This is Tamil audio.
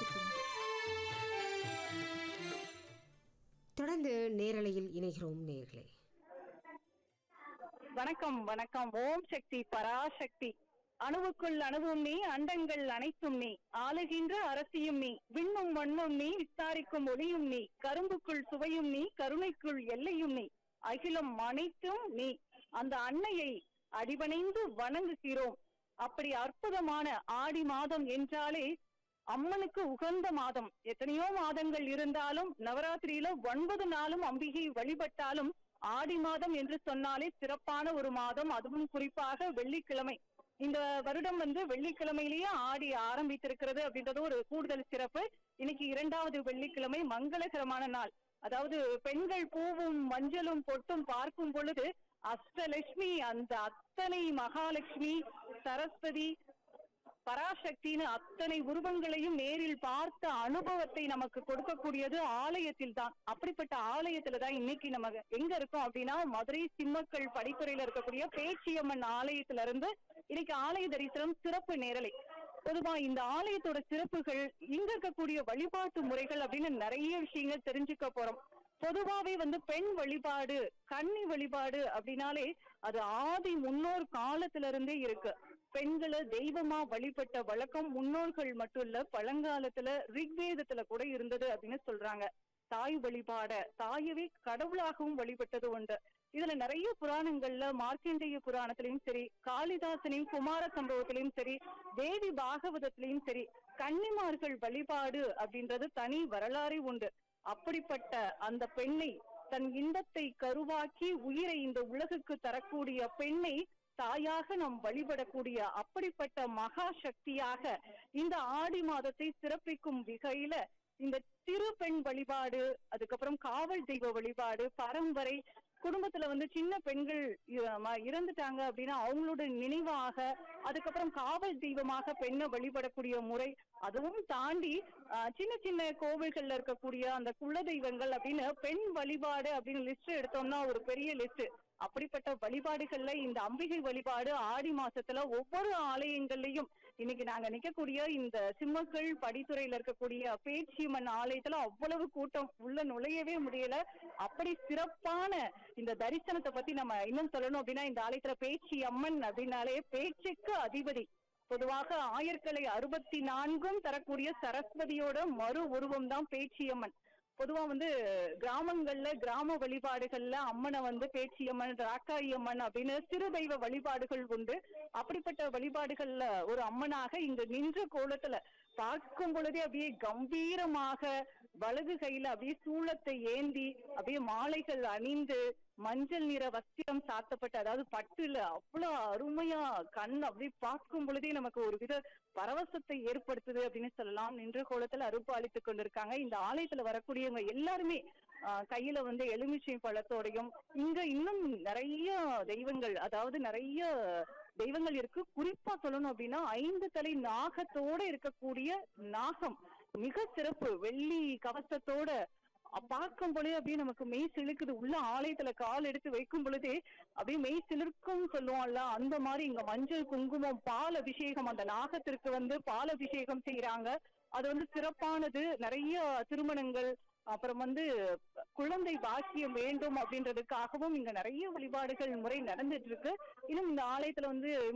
முயற்சிப்போம் தொடர்ந்து நேரலையில் இணைகிறோம் நேர்களே வணக்கம் வணக்கம் ஓம் சக்தி பராசக்தி அணுவுக்குள் அணுவும் நீ அண்டங்கள் அனைத்தும் நீ ஆளுகின்ற அரசியும் நீ விண்ணும் மண்ணும் நீ விசாரிக்கும் ஒளியும் நீ கரும்புக்குள் சுவையும் நீ கருணைக்குள் எல்லையும் நீ அகிலம் அனைத்தும் நீ அந்த அன்னையை அடிபணிந்து வணங்குகிறோம் அப்படி அற்புதமான ஆடி மாதம் என்றாலே அம்மனுக்கு உகந்த மாதம் எத்தனையோ மாதங்கள் இருந்தாலும் நவராத்திரியில ஒன்பது நாளும் அம்பிகை வழிபட்டாலும் ஆடி மாதம் என்று சொன்னாலே சிறப்பான ஒரு மாதம் அதுவும் குறிப்பாக வெள்ளிக்கிழமை இந்த வருடம் வந்து வெள்ளிக்கிழமையிலேயே ஆடி ஆரம்பித்திருக்கிறது அப்படின்றது ஒரு கூடுதல் சிறப்பு இன்னைக்கு இரண்டாவது வெள்ளிக்கிழமை மங்களகரமான நாள் அதாவது பெண்கள் பூவும் மஞ்சளும் பொட்டும் பார்க்கும் பொழுது அஷ்டலட்சுமி அந்த அத்தனை மகாலட்சுமி சரஸ்வதி பராசக்தின்னு அத்தனை உருவங்களையும் நேரில் பார்த்த அனுபவத்தை நமக்கு கொடுக்கக்கூடியது ஆலயத்தில் தான் அப்படிப்பட்ட ஆலயத்துல தான் இன்னைக்கு நம்ம எங்க இருக்கோம் அப்படின்னா மதுரை சிம்மக்கல் படித்துறையில இருக்கக்கூடிய பேச்சியம்மன் ஆலயத்துல இருந்து இன்னைக்கு ஆலய தரிசனம் சிறப்பு நேரலை பொதுவா இந்த ஆலயத்தோட சிறப்புகள் இங்க இருக்கக்கூடிய வழிபாட்டு முறைகள் அப்படின்னு நிறைய விஷயங்கள் தெரிஞ்சுக்க போறோம் பொதுவாவே வந்து பெண் வழிபாடு கன்னி வழிபாடு அப்படின்னாலே அது ஆதி முன்னோர் காலத்துல இருந்தே இருக்கு பெண்களை தெய்வமா வழிபட்ட வழக்கம் முன்னோர்கள் மட்டும் இல்ல பழங்காலத்துல ரிக்வேதத்துல கூட இருந்தது அப்படின்னு சொல்றாங்க தாய் வழிபாட தாயவே கடவுளாகவும் வழிபட்டது உண்டு இதுல நிறைய புராணங்கள்ல மார்க்கண்டேய புராணத்திலையும் சரி காளிதாசனையும் குமார சம்பவத்திலையும் சரி தேவி பாகவதத்திலையும் சரி கன்னிமார்கள் வழிபாடு அப்படின்றது தனி வரலாறே உண்டு அப்படிப்பட்ட அந்த பெண்ணை தன் இன்பத்தை கருவாக்கி உயிரை இந்த உலகுக்கு தரக்கூடிய பெண்ணை தாயாக நாம் வழிபடக்கூடிய அப்படிப்பட்ட மகா சக்தியாக இந்த ஆடி மாதத்தை சிறப்பிக்கும் வகையில இந்த திரு பெண் வழிபாடு அதுக்கப்புறம் காவல் தெய்வ வழிபாடு பரம்பரை குடும்பத்துல வந்து சின்ன பெண்கள் இ- ம- இறந்துட்டாங்க அப்படின்னா அவங்களோட நினைவாக அதுக்கப்புறம் காவல் தெய்வமாக பெண்ணை வழிபடக்கூடிய முறை அதுவும் தாண்டி ஆஹ், சின்ன சின்ன கோவில்கள்ல இருக்கக்கூடிய அந்த குல தெய்வங்கள் அப்படின்னு பெண் வழிபாடு அப்படின்னு லிஸ்ட் எடுத்தோம்னா ஒரு பெரிய லிஸ்ட் அப்படிப்பட்ட வழிபாடுகள்ல இந்த அம்பிகை வழிபாடு ஆடி மாசத்துல ஒவ்வொரு ஆலயங்கள்லயும் இன்னைக்கு நாங்க நிக்கக்கூடிய இந்த சிம்மக்கல் படித்துறையில இருக்கக்கூடிய பேச்சியம்மன் ஆலயத்துல அவ்வளவு கூட்டம் உள்ள நுழையவே முடியல அப்படி சிறப்பான இந்த தரிசனத்தை பத்தி நம்ம இன்னும் சொல்லணும் அப்படின்னா இந்த ஆலயத்துல பேச்சி அம்மன் அப்படின்னாலே பேச்சுக்கு அதிபதி பொதுவாக ஆயர்கலை அறுபத்தி நான்கும் தரக்கூடிய சரஸ்வதியோட மறு உருவம் தான் பேச்சியம்மன் பொதுவா வந்து கிராமங்கள்ல கிராம வழிபாடுகள்ல அம்மனை வந்து பேச்சியம்மன் ராக்காயம்மன் அப்படின்னு சிறு தெய்வ வழிபாடுகள் உண்டு அப்படிப்பட்ட வழிபாடுகள்ல ஒரு அம்மனாக இங்க நின்ற கோலத்துல பார்க்கும் பொழுதே அப்படியே கம்பீரமாக வலது கையில அப்படியே சூளத்தை ஏந்தி அப்படியே மாலைகள் அணிந்து மஞ்சள் நிற வஸ்திரம் சாத்தப்பட்டு அதாவது பட்டுல அவ்வளவு அருமையா கண் அப்படியே பார்க்கும் பொழுதே நமக்கு ஒரு வித பரவசத்தை ஏற்படுத்துது அப்படின்னு சொல்லலாம் நின்ற கோலத்துல அருப்பு அளித்துக் கொண்டிருக்காங்க இந்த ஆலயத்துல வரக்கூடியவங்க எல்லாருமே ஆஹ், கையில வந்து எலுமிச்சை பழத்தோடையும் இங்க இன்னும் நிறைய தெய்வங்கள் அதாவது நிறைய தெய்வங்கள் இருக்கு குறிப்பா சொல்லணும் அப்படின்னா ஐந்து தலை நாகத்தோட இருக்கக்கூடிய நாகம் மிக சிறப்பு வெள்ளி கவசத்தோட அ- பார்க்கும் பொழுதே அப்படியே நமக்கு மெய் சிலுக்குது உள்ள ஆலயத்துல கால் எடுத்து வைக்கும் பொழுதே அப்படியே மெய் சிலிர்க்கும் சொல்லுவோம்ல அந்த மாதிரி இங்க மஞ்சள் குங்குமம் பால் அபிஷேகம் அந்த நாகத்திற்கு வந்து பால் அபிஷேகம் செய்யறாங்க அது வந்து சிறப்பானது நிறைய திருமணங்கள் அப்புறம் வந்து குழந்தை பாக்கியம் வேண்டும் அப்படின்றதுக்காகவும் இங்க நிறைய வழிபாடுகள் முறை நடந்துட்டு இருக்கு இன்னும் இந்த ஆலயத்துல வந்து